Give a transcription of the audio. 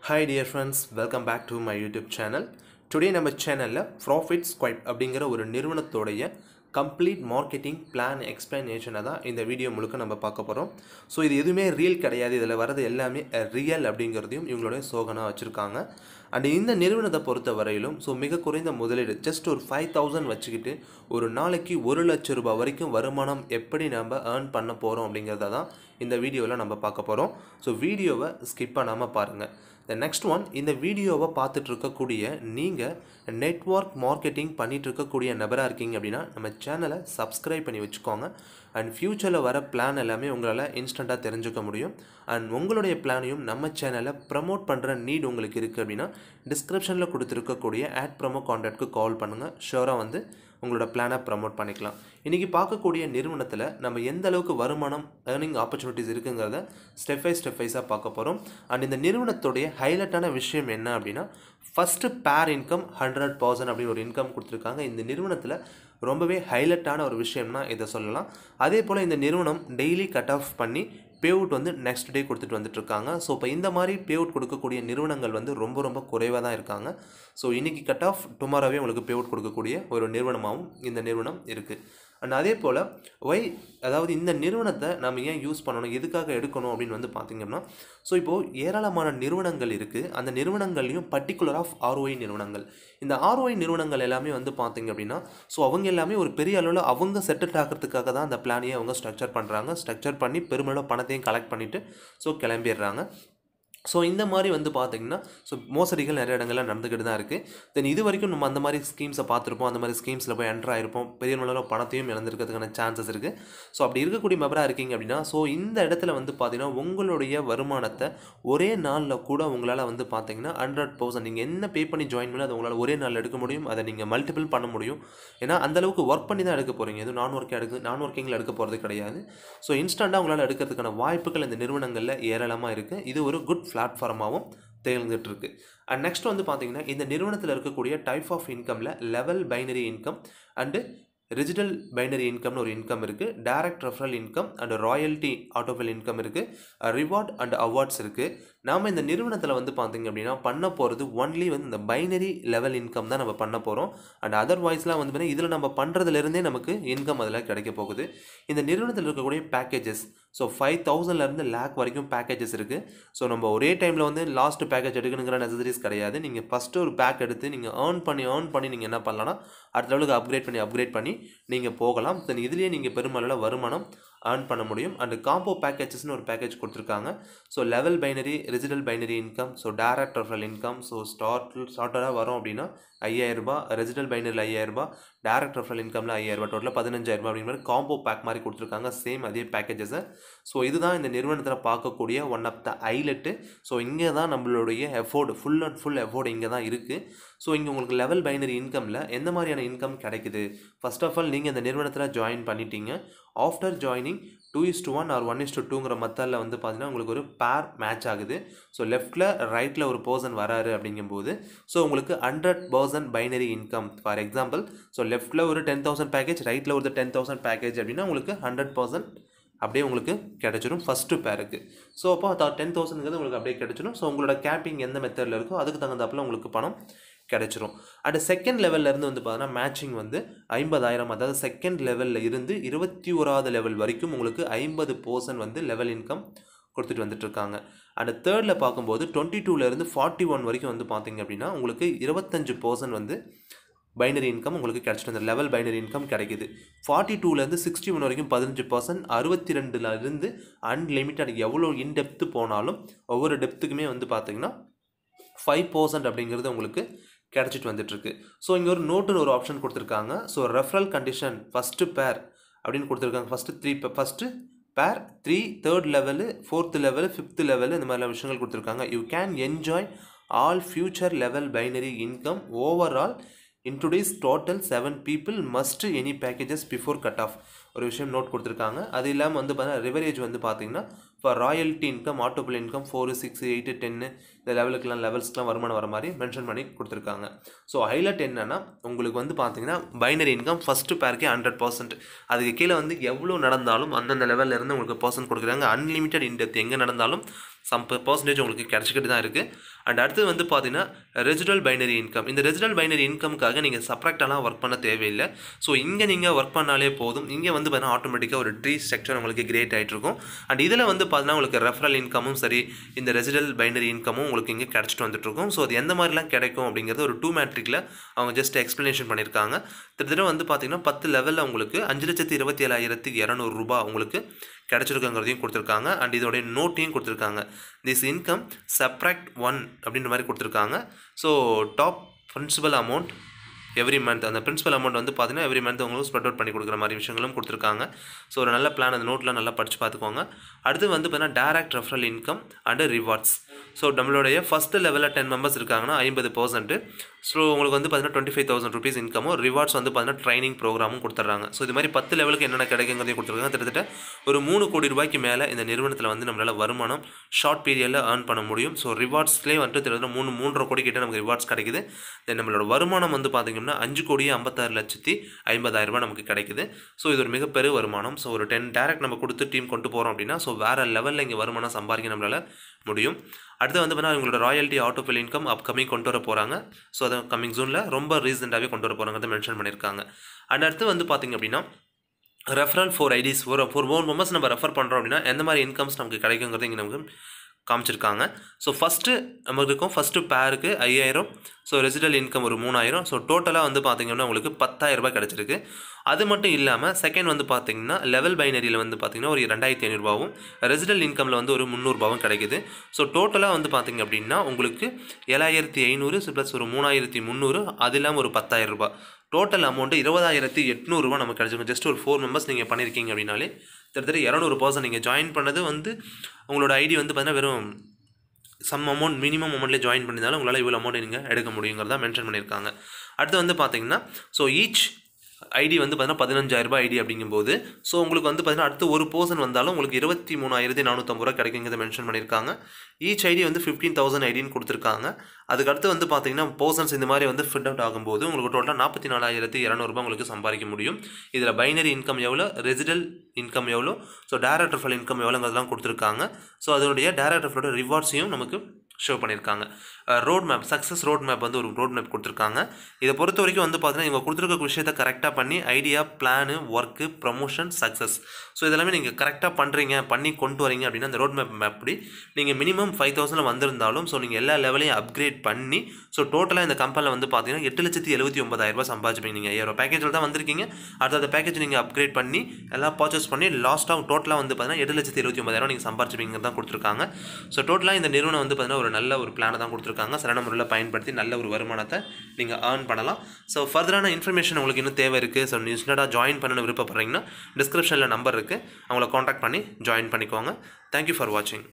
hi dear friends welcome back to my YouTube channel today நம்ம சேனலில் profit ஸ்குவைப் அப்படிங்கிற ஒரு நிறுவனத்தோடைய கம்ப்ளீட் மார்க்கெட்டிங் பிளான் எக்ஸ்பிளனேஷனை தான் இந்த வீடியோ முழுக்க நம்ம பார்க்க போகிறோம் ஸோ இது எதுவுமே ரியல் கிடையாது இதில் வர்றது எல்லாமே ரியல் அப்படிங்கிறதையும் இவங்களுடைய சோகனாக வச்சுருக்காங்க அண்ட் இந்த நிறுவனத்தை பொறுத்த வரையிலும் ஸோ மிக குறைந்த முதலீடு ஜஸ்ட் ஒரு ஃபைவ் தௌசண்ட் வச்சுக்கிட்டு ஒரு நாளைக்கு ஒரு லட்ச ரூபாய் வரைக்கும் வருமானம் எப்படி நம்ம ஏர்ன் பண்ண போகிறோம் அப்படிங்கிறத தான் இந்த வீடியோவில் நம்ம பார்க்க போகிறோம் ஸோ வீடியோவை ஸ்கிப் பண்ணாமல் பாருங்கள் த நெக்ஸ்ட் ஒன் இந்த வீடியோவை பார்த்துட்டு இருக்கக்கூடிய நீங்கள் நெட்ஒர்க் மார்க்கெட்டிங் பண்ணிட்டு இருக்கக்கூடிய நபராக இருக்கீங்க அப்படின்னா நம்ம சேனலை சப்ஸ்கிரைப் பண்ணி வச்சுக்கோங்க அண்ட் ஃப்யூச்சரில் வர பிளான் எல்லாமே உங்களால் இன்ஸ்டண்ட்டாக தெரிஞ்சுக்க முடியும் அண்ட் உங்களுடைய பிளானையும் நம்ம சேனலை ப்ரமோட் பண்ணுற நீட் உங்களுக்கு இருக்குது அப்படின்னா டிஸ்கிரிப்ஷனில் கொடுத்துருக்கக்கூடிய ஆட் ப்ரமோ கான்டாக்ட்க்கு கால் பண்ணுங்கள் ஷோராக வந்து உங்களோட பிளானை ப்ரமோட் பண்ணிக்கலாம் இன்றைக்கி பார்க்கக்கூடிய நிறுவனத்தில் நம்ம எந்த அளவுக்கு வருமானம் ஏர்னிங் ஆப்பர்ச்சுனிட்டிஸ் இருக்குங்கிறத ஸ்டெப் பை ஸ்டெப் வைஸாக பார்க்க போகிறோம் அண்ட் இந்த நிறுவனத்துடைய ஹைலைட்டான விஷயம் என்ன அப்படின்னா ஃபஸ்ட்டு பேர் இன்கம் ஹண்ட்ரட் பர்சன்ட் அப்படின்னு ஒரு இன்கம் கொடுத்துருக்காங்க இந்த நிறுவனத்தில் ரொம்பவே ஹைலைட்டான ஒரு விஷயம்னா இதை சொல்லலாம் அதே போல் இந்த நிறுவனம் டெய்லி கட் ஆஃப் பண்ணி பேவுட் வந்து நெக்ஸ்ட் டே கொடுத்துட்டு வந்துட்டுருக்காங்க ஸோ இப்போ இந்த மாதிரி பேவுட் கொடுக்கக்கூடிய நிறுவனங்கள் வந்து ரொம்ப ரொம்ப குறைவாக தான் இருக்காங்க ஸோ இன்றைக்கி கட் ஆஃப் டுமாரோவே உங்களுக்கு பேவுட் கொடுக்கக்கூடிய ஒரு நிறுவனமாகவும் இந்த நிறுவனம் இருக்குது அண்ட் அதே போல் ஒய் அதாவது இந்த நிறுவனத்தை நம்ம ஏன் யூஸ் பண்ணணும் எதுக்காக எடுக்கணும் அப்படின்னு வந்து பார்த்திங்கன்னா ஸோ இப்போது ஏராளமான நிறுவனங்கள் இருக்குது அந்த நிறுவனங்கள்லையும் பர்டிகுலர் ஆஃப் ஆர்ஓஐ நிறுவனங்கள் இந்த ஆர்ஓஐ நிறுவனங்கள் எல்லாமே வந்து பார்த்திங்க அப்படின்னா ஸோ அவங்க எல்லாமே ஒரு பெரிய அளவில் அவங்க செட்டில் ஆகிறதுக்காக தான் அந்த பிளானையே அவங்க ஸ்ட்ரக்சர் பண்ணுறாங்க ஸ்ட்ரக்சர் பண்ணி பெருமளவு பணத்தையும் கலெக்ட் பண்ணிவிட்டு ஸோ கிளம்பிடுறாங்க ஸோ இந்த மாதிரி வந்து பார்த்திங்கன்னா ஸோ மோசடிகள் நிறைய இடங்கள்ல நடந்துக்கிட்டு தான் இருக்குது தென் இது வரைக்கும் நம்ம அந்த மாதிரி ஸ்கீம்ஸை பார்த்துருப்போம் அந்த மாதிரி ஸ்கீம்ஸில் போய் என்ட்ரு ஆயிருப்போம் பெரிய அளவில் பணத்தையும் இழந்திருக்கிறதுக்கான சான்சஸ் இருக்குது ஸோ அப்படி இருக்கக்கூடிய மெம்பராக இருக்கீங்க அப்படின்னா ஸோ இந்த இடத்துல வந்து பார்த்தீங்கன்னா உங்களுடைய வருமானத்தை ஒரே நாளில் கூட உங்களால் வந்து பார்த்தீங்கன்னா ஹண்ட்ரட் பர்சன்ட் நீங்கள் என்ன பே பண்ணி ஜாயின் பண்ணி அதை உங்களால் ஒரே நாளில் எடுக்க முடியும் அதை நீங்கள் மல்டிபிள் பண்ண முடியும் ஏன்னா அந்தளவுக்கு ஒர்க் பண்ணி தான் எடுக்க போகிறீங்க எதுவும் நான் ஒர்க் எடுக்க நான் ஒர்க்கிங்கில் எடுக்க போகிறது கிடையாது ஸோ இன்ஸ்டண்ட்டாக உங்களால் எடுக்கிறதுக்கான வாய்ப்புகள் இந்த நிறுவனங்களில் ஏராளமாக இருக்குது இது ஒரு குட் பிளாட்ஃபார்மாகவும் தேர்ந்துட்டுருக்கு அண்ட் நெக்ஸ்ட் வந்து பார்த்தீங்கன்னா இந்த நிறுவனத்தில் இருக்கக்கூடிய டைப் ஆஃப் இன்கமில் level binary income and residual binary இன்கம்னு ஒரு இன்கம் இருக்குது direct referral income and royalty autofill income இருக்குது ரிவார்ட் அண்ட் அவார்ட்ஸ் இருக்குது நாம் இந்த நிறுவனத்தில் வந்து பார்த்திங்க அப்படின்னா பண்ண போகிறது ஒன்லி வந்து இந்த பைனரி லெவல் இன்கம் தான் நம்ம பண்ண போகிறோம் அண்ட் அதர்வைஸ்லாம் வந்து பார்த்தீங்கன்னா இதில் நம்ம பண்ணுறதுலேருந்தே நமக்கு இன்கம் அதில் கிடைக்க போகுது இந்த நிறுவனத்தில் இருக்கக்கூடிய பேக்கேஜஸ் ஸோ ஃபைவ் தௌசண்ட்லேருந்து லேக் வரைக்கும் பேக்கேஜஸ் இருக்குது ஸோ நம்ம ஒரே டைமில் வந்து லாஸ்ட் பேக்கேஜ் எடுக்கணுங்கிற நெசசரிஸ் கிடையாது நீங்கள் ஃபஸ்ட்டு ஒரு பேக் எடுத்து நீங்கள் ஏர்ன் பண்ணி ஏர்ன் பண்ணி நீங்கள் என்ன பண்ணலாம்னா அடுத்த லெவலுக்கு அப்கிரேட் பண்ணி அப்கிரேட் பண்ணி நீங்கள் போகலாம் தென் இதுலேயே நீங்கள் பெருமளவில் வருமானம் ஏர்ன் பண்ண முடியும் அண்ட் காம்போ பேக்கேஜஸ்னு ஒரு பேக்கேஜ் கொடுத்துருக்காங்க so level binary residual binary income so direct referral income so start ஸ்டார்டராக வரும் அப்படின்னா ஐயாயிரரூபா ரெஜிட்டல் பைனரியில் ஐயாயிரரூபா டேரக்ட் ரெஃபரல் இன்கமில் ஐயாயிரரூபா டோட்டலாக பதினஞ்சாயிரரூபா அப்படிங்கிற மாதிரி காம்போ பேக் மாதிரி கொடுத்துருக்காங்க சேம் அதே பேக்கேஜஸை ஸோ இதுதான் இந்த நிறுவனத்தில் பார்க்கக்கூடிய ஒன் ஆஃப் த ஐலெட்டு ஸோ இங்கே தான் நம்மளுடைய effort full and full effort இங்கே தான் இருக்குது ஸோ இங்கே உங்களுக்கு லெவல் பைனரி இன்கமில் எந்த மாதிரியான இன்கம் கிடைக்குது ஃபர்ஸ்ட் ஆஃப் ஆல் நீங்கள் இந்த நிறுவனத்தில் ஜாயின் பண்ணிட்டீங்க after joining two is to one or one is to டூங்கிற மெத்தடில் வந்து பார்த்தீங்கன்னா உங்களுக்கு ஒரு பேர் மேட்ச் ஆகுது ஸோ லெஃப்ட்டில் ரைட்டில் ஒரு பர்சன் வராரு அப்படிங்கும்போது ஸோ உங்களுக்கு hundred percent binary income for example so லெஃப்ட்டில் ஒரு டென் தௌசண்ட் பேக்கேஜ் ரைட்டில் ஒரு டென் தௌசண்ட் பேக்கேஜ் அப்படின்னா உங்களுக்கு ஹண்ட்ரட் பர்சன்ட் அப்படியே உங்களுக்கு கிடச்சிரும் ஃபஸ்ட்டு பேருக்கு ஸோ அப்போ டென் தௌசண்ட்ங்கிறது உங்களுக்கு அப்படியே கிடச்சிரும் ஸோ உங்களோட கேப்பிங் எந்த மெத்தடில் இருக்கோ அதுக்கு தகுந்தாப்பில் உங்களுக்கு பணம் கிடச்சிரும் அண்ட் செகண்ட் லெவல்லேருந்து வந்து பார்த்தீங்கன்னா மேட்சிங் வந்து ஐம்பதாயிரம் அதாவது செகண்ட் லெவலில் இருந்து இருபத்தி ஓராவது லெவல் வரைக்கும் உங்களுக்கு ஐம்பது பர்சன்ட் வந்து லெவல் இன்கம் கொடுத்துட்டு வந்துட்டுருக்காங்க அண்ட் தேர்டில் பார்க்கும்போது டுவெண்ட்டி டூலேருந்து ஃபார்ட்டி ஒன் வரைக்கும் வந்து பார்த்தீங்க அப்படின்னா உங்களுக்கு இருபத்தஞ்சு பர்சன்ட் வந்து பைனரி இன்கம் உங்களுக்கு கிடச்சிட்டு அந்த லெவல் பைனரி இன்கம் கிடைக்குது ஃபார்ட்டி டூலேருந்து சிக்ஸ்டி ஒன் வரைக்கும் பதினஞ்சு பர்சன்ட் அறுபத்தி ரெண்டுலேருந்து அன்லிமிட்டட் எவ்வளோ இன்டெப்த்து போனாலும் ஒவ்வொரு டெப்த்துக்குமே வந்து பார்த்தீங்கன்னா ஃபைவ் பர்சன்ட் அப்படிங்கிறது உங்களுக்கு கிடச்சிட்டு வந்துட்டுருக்கு ஸோ இங்கே ஒரு நோட்டுன்னு ஒரு ஆப்ஷன் கொடுத்துருக்காங்க so referral condition first pair அப்படின்னு கொடுத்துருக்காங்க first three first pair three third level fourth level fifth level இந்த மாதிரிலாம் விஷயங்கள் கொடுத்துருக்காங்க you can enjoy all future level binary income overall in today's total seven people must any packages before cut off ஒரு விஷயம் note கொடுத்துருக்காங்க அது இல்லாமல் வந்து பார்த்தீங்கன்னா ரிவரேஜ் வந்து பார்த்தீங்கன்னா இப்போ royalty income autofill income four six eight டென்னு இந்த லெவலுக்குலாம் லெவல்ஸ்க்குலாம் வருமானம் வர மாதிரி மென்ஷன் பண்ணி கொடுத்துருக்காங்க ஸோ ஹைலைட் என்னென்னா உங்களுக்கு வந்து பார்த்தீங்கன்னா பைனரி இன்கம் ஃபஸ்ட்டு பேருக்கே ஹண்ட்ரட் பர்சன்ட் அதுக்கு கீழே வந்து எவ்வளோ நடந்தாலும் அந்தந்த லெவலில் இருந்து உங்களுக்கு பர்சன்ட் கொடுக்குறாங்க அன்லிமிட்டட் இன்டெப்த் எங்கே நடந்தாலும் சம் பர்சன்டேஜ் உங்களுக்கு கிடச்சிக்கிட்டு தான் இருக்குது அண்ட் அடுத்து வந்து பார்த்தீங்கன்னா ரெசிடல் பைனரி இன்கம் இந்த ரெசிடல் பைனரி இன்கம்க்காக நீங்கள் சப்ராக்டெல்லாம் ஒர்க் பண்ண தேவையில்லை ஸோ இங்கே நீங்கள் ஒர்க் பண்ணாலே போதும் இங்கே வந்து பார்த்தீங்கன்னா ஆட்டோமேட்டிக்காக ஒரு ட்ரீ ஸ்ட்ரக்சர் உங்களுக்கு கிரியேட் ஆகிட்டு இருக்கும் அண்ட் இதில் வந்து பார்த்தீங்கன்னா உங்களுக்கு ரெஃபரல் இன்கமும் சரி இந்த ரெசிடல் பைனரி இன்கமும் உங்களுக்கு இங்கே கிடச்சிட்டு வந்துட்டு இருக்கும் ஸோ அது எந்த மாதிரிலாம் கிடைக்கும் அப்படிங்கிறது ஒரு டூ மேட்ரிக்கில் அவங்க ஜஸ்ட் எக்ஸ்ப்ளனேஷன் பண்ணியிருக்காங்க கிட்டத்தட்ட வந்து பார்த்தீங்கன்னா பத்து லெவலில் உங்களுக்கு அஞ்சு லட்சத்தி இருபத்தி ஏழாயிரத்தி இரநூறு ரூபாய் உங்களுக்கு கிடச்சிருக்குங்கிறதையும் கொடுத்துருக்காங்க அண்ட் இதோடைய நோட்டையும் கொடுத்துருக்காங்க திஸ் இன்கம் சப்ராக்ட் ஒன் அப்படின்ற மாதிரி கொடுத்துருக்காங்க so top principal amount every month அந்த பிரின்சிபல் அமௌண்ட் வந்து பார்த்தீங்கன்னா எவ்ரி மந்த் உங்களுக்கு ஸ்ப்ரெட் அவுட் பண்ணி கொடுக்குற மாதிரி விஷயங்களும் கொடுத்துருக்காங்க ஸோ ஒரு நல்ல பிளான் அந்த நோட்டில் நல்லா படித்து பார்த்துக்கோங்க அடுத்து வந்து பார்த்தீங்கன்னா direct referral income and rewards so நம்மளுடைய ஃபஸ்ட்டு லெவலில் டென் மெம்பர்ஸ் இருக்காங்கன்னா ஐம்பது பர்சன்ட்டு ஸோ உங்களுக்கு வந்து பார்த்தீங்கன்னா டுவெண்ட்டி ஃபைவ் தௌசண்ட் ருபீஸ் இன்கமும் ரிவார்ட்ஸ் வந்து பார்த்தீங்கன்னா ட்ரைனிங் ப்ரோக்ராமும் கொடுத்துட்றாங்க ஸோ இது மாதிரி பத்து லெவலுக்கு என்னென்ன கிடைக்குங்கிறதையும் கொடுத்துருக்காங்க கிட்டத்தட்ட ஒரு மூணு கோடி ரூபாய்க்கு மேலே இந்த நிறுவனத்தில் வந்து நம்மளால் வருமானம் ஷார்ட் பீரியடில் ஏர்ன் பண்ண முடியும் ஸோ ரிவார்ட்ஸ்லேயே வந்துட்டு கிட்டத்தட்ட மூணு மூன்றரை கோடி கிட்ட நமக்கு ரிவார்ட்ஸ் கிடைக்குது தென் நம்மளோட வருமானம் வந்து பார்த்திங்கன்னா அஞ்சு கோடியே ஐம்பத்தாறு லட்சத்தி ஐம்பதாயிரம் ரூபாய் நமக்கு கிடைக்குது ஸோ இது ஒரு மிகப்பெரிய வருமானம் ஸோ ஒரு டென் டேரக்ட் நம்ம கொடுத்து டீம் கொண்டு போகிறோம் அப்படின்னா ஸோ வேறு லெவலில் இங்கே வருமானம் சம்பாதிக்க நம்மளால் முடியும் அடுத்து வந்து பார்த்தீங்கன்னா இவங்களோட ராயல்ட்டி ஆட்டோஃபில் இன்கம் அப்கமிங் கொண்டு வர போகிறாங்க ஸோ அதை கம்மிங் ஜூனில் ரொம்ப ரீசெண்டாகவே கொண்டு வர போகிறாங்கிறத மென்ஷன் பண்ணியிருக்காங்க அண்ட் அடுத்து வந்து பார்த்திங்க அப்படின்னா referral four IDs four four more members நம்ம ரெஃபர் பண்ணுறோம் அப்படின்னா எந்த மாதிரி இன்கம்ஸ் நமக்கு கிடைக்குங்கிறது இங்கே நமக்கு காமிச்சிருக்காங்க ஸோ ஃபஸ்ட்டு நமக்கு இருக்கும் ஃபஸ்ட்டு பேருக்கு ஐயாயிரம் ஸோ ரெசிடல் இன்கம் ஒரு மூணாயிரம் ஸோ டோட்டலாக வந்து பார்த்திங்கன்னா உங்களுக்கு பத்தாயிரம் ரூபாய் கிடச்சிருக்கு அது மட்டும் இல்லாமல் செகண்ட் வந்து பார்த்திங்கன்னா லெவல் பைனரியில் வந்து பார்த்திங்கன்னா ஒரு ரெண்டாயிரத்தி ஐநூறுபாவும் ரெசிடல் இன்கமில் வந்து ஒரு முந்நூறுபாவும் கிடைக்குது ஸோ டோட்டலாக வந்து பார்த்திங்க அப்படின்னா உங்களுக்கு ஏழாயிரத்தி ஐநூறு ப்ளஸ் ஒரு மூணாயிரத்தி முந்நூறு அது இல்லாமல் ஒரு பத்தாயிரம் ரூபாய் டோட்டல் அமௌண்ட்டு இருபதாயிரத்தி எட்நூறுரூவா நமக்கு கிடச்சிருக்கும் ஜஸ்ட் ஒரு ஃபோர் மெம்பர்ஸ் நீங்கள் பண்ணியிருக்கீங்க அப்படின்னாலே கிட்டத்தட்ட இரநூறு பர்சன்ட் நீங்கள் ஜாயின் பண்ணது வந்து உங்களோட ஐடி வந்து பார்த்தீங்கன்னா வெறும் சம் அமௌண்ட் மினிமம் அமௌண்ட்லேயே ஜாயின் பண்ணியிருந்தாலும் உங்களால் இவ்வளோ அமௌண்ட் நீங்கள் எடுக்க முடியுங்கிறதா மென்ஷன் பண்ணியிருக்காங்க அடுத்து வந்து பார்த்தீங்கன்னா ஸோ ஈச் ஐடி வந்து பார்த்தீங்கன்னா பதினஞ்சாயிரரூபா ஐடி அப்படிங்கும்போது ஸோ உங்களுக்கு வந்து பார்த்தீங்கன்னா அடுத்து ஒரு பர்சன் வந்தாலும் உங்களுக்கு இருபத்தி மூணாயிரத்தி நானூற்றம்பது ரூபா கிடைக்குங்கிறத மென்ஷன் பண்ணியிருக்காங்க ஈச் ஐடி வந்து ஃபிஃப்டீன் தௌசண்ட் ஐடின்னு கொடுத்துருக்காங்க அதுக்கடுத்து வந்து பார்த்தீங்கன்னா பர்சன்ஸ் இந்த மாதிரி வந்து ஃபிட் அவுட் ஆகும்போது உங்களுக்கு டோட்டலாக நாற்பத்தி நாலாயிரத்தி இரநூறுபா உங்களுக்கு சம்பாதிக்க முடியும் இதில் பைனரி இன்கம் எவ்வளோ ரெசிடல் இன்கம் எவ்வளோ ஸோ டேரக்ட் ரெஃபல் இன்கம் எவ்வளோங்கிறதெல்லாம் கொடுத்துருக்காங்க ஸோ அதனுடைய டேரக்ட் ரெஃபலோட ரிவார்ட்ஸையும் நமக்கு ஷோ பண்ணியிருக்காங்க road map success road map வந்து ஒரு ரோட் மேப் கொடுத்துருக்காங்க இதை பொறுத்த வரைக்கும் வந்து பார்த்தீங்கன்னா இவங்க கொடுத்துருக்க விஷயத்தை கரெக்டாக பண்ணி idea plan work promotion success so இதெல்லாமே நீங்கள் கரெக்டாக பண்ணுறீங்க பண்ணி கொண்டு வரீங்க அப்படின்னா அந்த ரோட் மேப் மேப்படி நீங்கள் மினிமம் ஃபைவ் தௌசண்டில் வந்திருந்தாலும் ஸோ நீங்கள் எல்லா லெவலையும் அப்கிரேட் பண்ணி ஸோ டோட்டலாக இந்த கம்பெனியில் வந்து பார்த்தீங்கன்னா எட்டு லட்சத்தி எழுபத்தி ஒன்பதாயிரம் ரூபாய் சம்பாதிப்பீங்க நீங்கள் ஐயாயிரம் பேக்கேஜில் தான் வந்திருக்கீங்க அடுத்த பேக்கேஜ் நீங்கள் அப்கிரேட் பண்ணி எல்லாம் பர்ச்சேஸ் பண்ணி லாஸ்ட்டாக டோட்டலாக வந்து பார்த்தீங்கன்னா எட்டு லட்சத்தி இருபத்தி ஒன்பதாயிரம் நீங்கள் சம்பாதிச்சிப்பீங்க தான் கொடுத்துருக்காங்க ஸோ டோட்டலாக இந்த நிறுவனம் வந்து பார்த்தீங்கன்னா ஒரு நல்ல ஒரு பிளானை தான் கொடுத்துருக்காங்க சரியான முறையில் பயன்படுத்தி நல்ல ஒரு வருமானத்தை நீங்கள் ஏர்ன் பண்ணலாம் ஸோ ஃபர்தரான இன்ஃபர்மேஷன் உங்களுக்கு இன்னும் தேவை இருக்குது ஸோ நியூஸ்னடாக ஜாயின் பண்ணணும்னு விருப்பப்படுறீங்கன்னா டிஸ்கிரிப்ஷனில் நம்பர் இருக்குது அவங்கள காண்டாக்ட் பண்ணி ஜாயின் பண்ணிக்கோங்க தேங்க்யூ ஃபார் வாட்சிங்